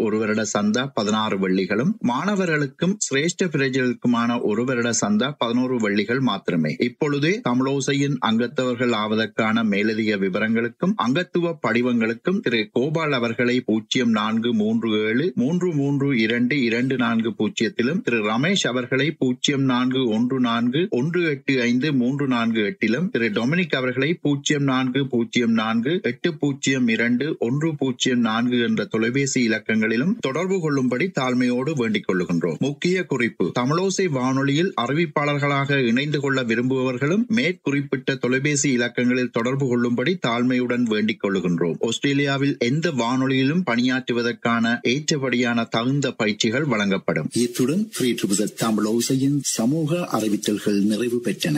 ஒரு வருட சந்தா பதினாறு வெள்ளிகளும் மாணவர்களுக்கும் சிரேஷ்ட பிரஜர்களுக்குமான ஒரு வருட சந்தா பதினோரு வெள்ளிகள் மாத்திரமே இப்பொழுதே தமிழோசையின் அங்கத்தவர்கள் ஆவதற்கான மேலதிக விவரங்களுக்கும் அங்கத்துவ படிவங்களுக்கும் திரு கோபால் அவர்களை பூஜ்ஜியம் நான்கு மூன்று ஏழு மூன்று மூன்று இரண்டு இரண்டு நான்கு பூஜ்ஜியத்திலும் திரு ரமேஷ் அவர்களை பூஜ்ஜியம் நான்கு ஒன்று நான்கு ஒன்று எட்டு ஐந்து மூன்று நான்கு எட்டிலும் திரு டொமினிக் அவர்களை பூஜ்ஜியம் நான்கு பூஜ்ஜியம் நான்கு எட்டு பூஜ்ஜியம் இரண்டு ஒன்று பூஜ்ஜியம் நான்கு என்ற தொலைபேசி இலக்கங்களிலும் தொடர்பு கொள்ளும்படி தாழ்மையோடு வேண்டிக் கொள்ளுகின்றோம் முக்கிய குறிப்பு தமிழோசை வானொலியில் அறிவிப்பாளர்களாக இணைந்து கொள்ள விரும்புபவர்களும் மேற்குறிப்பிட்ட தொலைபேசி இலக்கங்களில் தொடர்பு கொள்ளும்படி தாழ்மையுடன் வேண்டிக் கொள்ளுகின்றோம் ஆஸ்திரேலியாவில் எந்த வானொலியிலும் பணியாற்றுவதற்கான ஏற்றபடியான தகுந்த பயிற்சிகள் வழங்கப்படும் இத்துடன் ஃப்ரீ ட்ரிபிள் தமிழ் ஓசையின் சமூக அறிவித்தல்கள் நிறைவு பெற்றன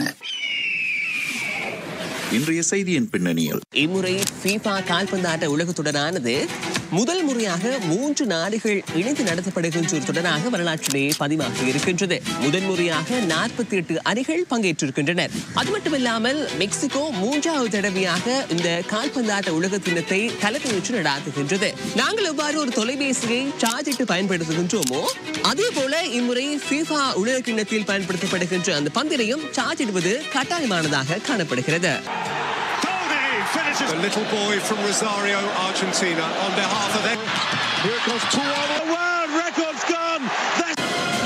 இன்றைய செய்தியின் பின்னணியில் இம்முறை ஃபீஃபா கால்பந்தாட்ட உலகத் தொடரானது முதல் முறையாக மூன்று நாடுகள் இணைந்து நடத்தப்படுகின்ற ஒரு தொடராக வரலாற்றிலே பதிவாகி இருக்கின்றது முதல் முறையாக நாற்பத்தி எட்டு அணிகள் பங்கேற்றிருக்கின்றனர் அது மட்டுமில்லாமல் மெக்சிகோ மூன்றாவது தடவையாக இந்த கால்பந்தாட்ட உலக தினத்தை தலைமையேற்று நடாத்துகின்றது நாங்கள் எவ்வாறு ஒரு தொலைபேசியை சார்ஜ் இட்டு பயன்படுத்துகின்றோமோ அதே போல இம்முறை ஃபீஃபா உலக கிண்ணத்தில் பயன்படுத்தப்படுகின்ற அந்த பந்தினையும் சார்ஜ் இடுவது கட்டாயமானதாக காணப்படுகிறது The little boy from Rosario, Argentina, on behalf of them. Here comes Tuan. The world record's gone. That's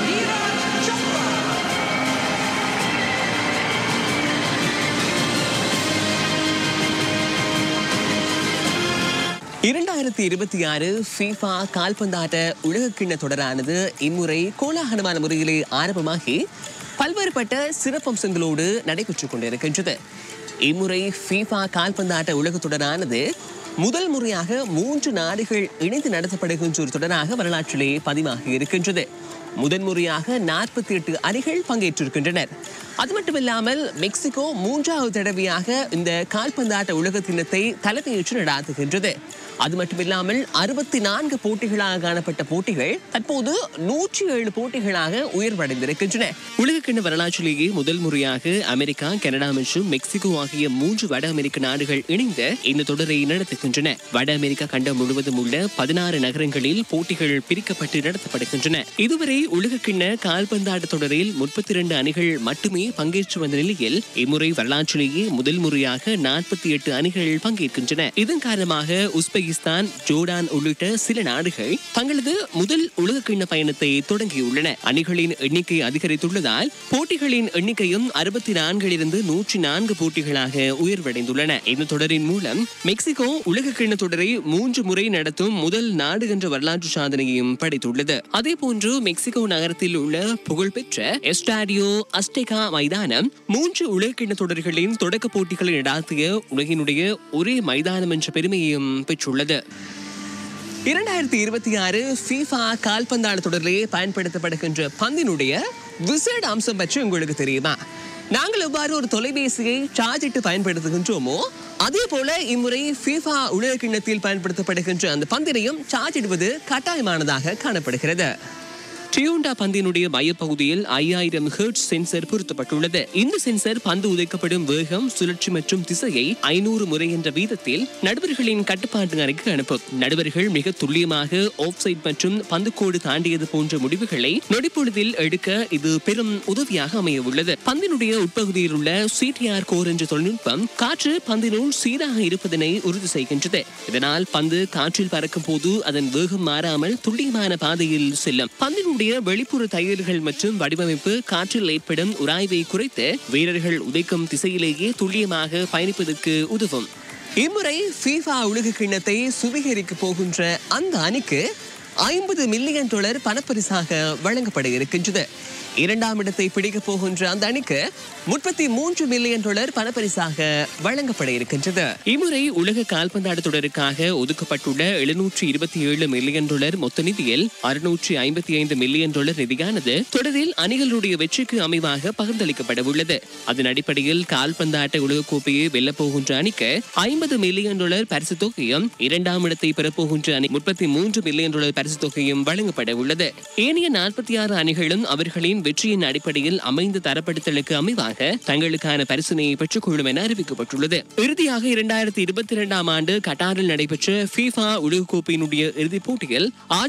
இரண்டாயிரத்தி இருபத்தி ஆறு ஃபீஃபா கால்பந்தாட்ட உலகக்கிண்ண தொடரானது இம்முறை கோலாகலமான முறையிலே ஆரம்பமாகி பல்வேறுபட்ட சிறப்பம்சங்களோடு நடைபெற்றுக் கொண்டிருக்கின்றது இம்முறை ஃபீஃபா கால்பந்தாட்ட உலகத் தொடரானது முதல் முறையாக மூன்று நாடுகள் இணைந்து நடத்தப்படுகின்ற ஒரு தொடராக வரலாற்றிலே பதிவாகி இருக்கின்றது முதன்முறையாக நாற்பத்தி எட்டு அணிகள் பங்கேற்றிருக்கின்றனர் அது மட்டுமில்லாமல் மெக்சிகோ மூன்றாவது தடவையாக இந்த கால்பந்தாட்ட உலக தினத்தை தலைமையேற்று நடாத்துகின்றது அது மட்டுமில்லாமல் அறுபத்தி நான்கு போட்டிகளாக காணப்பட்ட போட்டிகள் தற்போது நூற்றி ஏழு போட்டிகளாக உயர்வடைந்திருக்கின்றன உலகக்கிண்ண வரலாற்றிலேயே முதல் முறையாக அமெரிக்கா கனடா மற்றும் மெக்சிகோ ஆகிய மூன்று வட அமெரிக்க நாடுகள் இணைந்து இந்த தொடரை நடத்துகின்றன வட அமெரிக்கா கண்டம் முழுவதும் உள்ள பதினாறு நகரங்களில் போட்டிகள் பிரிக்கப்பட்டு நடத்தப்படுகின்றன இதுவரை உலகக்கிண்ண கால்பந்தாட்ட தொடரில் முப்பத்தி இரண்டு அணிகள் மட்டுமே பங்கேற்று வந்த நிலையில் இம்முறை வரலாற்றிலேயே முதல் முறையாக நாற்பத்தி எட்டு அணிகள் பங்கேற்கின்றன இதன் காரணமாக உஸ்பெகிஸ்தான் ஜோர்டான் உள்ளிட்ட சில நாடுகள் தங்களது முதல் உலகக்கிண்ண பயணத்தை தொடங்கியுள்ளன அணிகளின் எண்ணிக்கை அதிகரித்துள்ளதால் போட்டிகளின் எண்ணிக்கையும் அறுபத்தி நான்கிலிருந்து நூற்றி நான்கு போட்டிகளாக உயர்வடைந்துள்ளன இந்த தொடரின் மூலம் மெக்சிகோ உலகக்கிண்ண தொடரை மூன்று முறை நடத்தும் முதல் நாடு என்ற வரலாற்று சாதனையையும் படைத்துள்ளது அதே போன்று மெக்சிகோ நகரத்தில் உள்ள புகழ்பெற்ற எஸ்டாடியோ அஸ்டெகா மைதானம் மூன்று உலகக்கிண்ண தொடர்களின் தொடக்க போட்டிகளை நடாத்திய உலகினுடைய ஒரே மைதானம் என்ற பெருமையையும் பெற்றுள்ளது இரண்டாயிரத்தி இருபத்தி ஆறு ஃபீஃபா கால்பந்தாட்ட தொடரிலே பயன்படுத்தப்படுகின்ற பந்தினுடைய விசேட அம்சம் பற்றி உங்களுக்கு தெரியுமா நாங்கள் எவ்வாறு ஒரு தொலைபேசியை சார்ஜ் இட்டு பயன்படுத்துகின்றோமோ அதே போல இம்முறை ஃபீஃபா உலக கிண்ணத்தில் பயன்படுத்தப்படுகின்ற அந்த பந்தினையும் சார்ஜ் இடுவது கட்டாயமானதாக காணப்படுகிறது டியூண்டா பந்தினுடைய மையப்பகுதியில் ஐயாயிரம் ஹெர்ட்ஸ் சென்சர் பொருத்தப்பட்டுள்ளது இந்த சென்சர் பந்து உதைக்கப்படும் வேகம் சுழற்சி மற்றும் திசையை ஐநூறு முறை என்ற வீதத்தில் நடுவர்களின் கட்டுப்பாட்டு அறைக்கு அனுப்பும் நடுவர்கள் மிக துல்லியமாக ஆஃப் சைட் மற்றும் பந்துக்கோடு தாண்டியது போன்ற முடிவுகளை நொடிப்பொழுதில் எடுக்க இது பெரும் உதவியாக அமைய உள்ளது பந்தினுடைய உட்பகுதியில் உள்ள சிடிஆர் கோர் என்ற தொழில்நுட்பம் காற்று பந்தினுள் சீராக இருப்பதனை உறுதி செய்கின்றது இதனால் பந்து காற்றில் பறக்கும் போது அதன் வேகம் மாறாமல் துல்லியமான பாதையில் செல்லும் பந்தினுடைய வெளிப்புற தையல்கள் மற்றும் வடிவமைப்பு காற்றில் ஏற்படும் உராய்வை குறைத்து வீரர்கள் உதைக்கும் திசையிலேயே துல்லியமாக பயணிப்பதற்கு உதவும் இம்முறை ஃபீஃபா உலக கிண்ணத்தை சுவீகரிக்க போகின்ற அந்த அணிக்கு ஐம்பது மில்லியன் டாலர் பணப்பரிசாக வழங்கப்பட இருக்கின்றது இரண்டாம் இடத்தை பிடிக்க போகின்ற அந்த அணிக்கு முப்பத்தி மூன்று மில்லியன் டாலர் பணப்பரிசாக வழங்கப்பட இருக்கின்றது இம்முறை உலக கால்பந்தாட்ட தொடருக்காக ஒதுக்கப்பட்டுள்ள எழுநூற்றி இருபத்தி ஏழு மில்லியன் டாலர் மொத்த நிதியில் அறுநூற்றி ஐம்பத்தி ஐந்து மில்லியன் டாலர் நிதியானது தொடரில் அணிகளுடைய வெற்றிக்கு அமைவாக பகிர்ந்தளிக்கப்பட உள்ளது அதன் அடிப்படையில் கால்பந்தாட்ட உலகக்கோப்பையை வெல்லப் போகின்ற அணிக்கு ஐம்பது மில்லியன் டாலர் பரிசு தொகையும் இரண்டாம் இடத்தை பெறப்போகின்ற அணி முப்பத்தி மூன்று மில்லியன் டாலர் பரிசு தொகையும் வழங்கப்பட உள்ளது ஏனைய நாற்பத்தி ஆறு அணிகளும் அவர்களின் வெற்றியின் அடிப்படையில் அமைந்த தரப்படுத்தலுக்கு அமைவாக தங்களுக்கான பரிசினையை பெற்றுக் கொள்ளும் என அறிவிக்கப்பட்டுள்ளது இறுதியாக இரண்டாயிரத்தி இருபத்தி இரண்டாம் ஆண்டு கட்டாரில் நடைபெற்ற ஃபீஃபா உலகக்கோப்பையினுடைய இறுதிப் போட்டியில்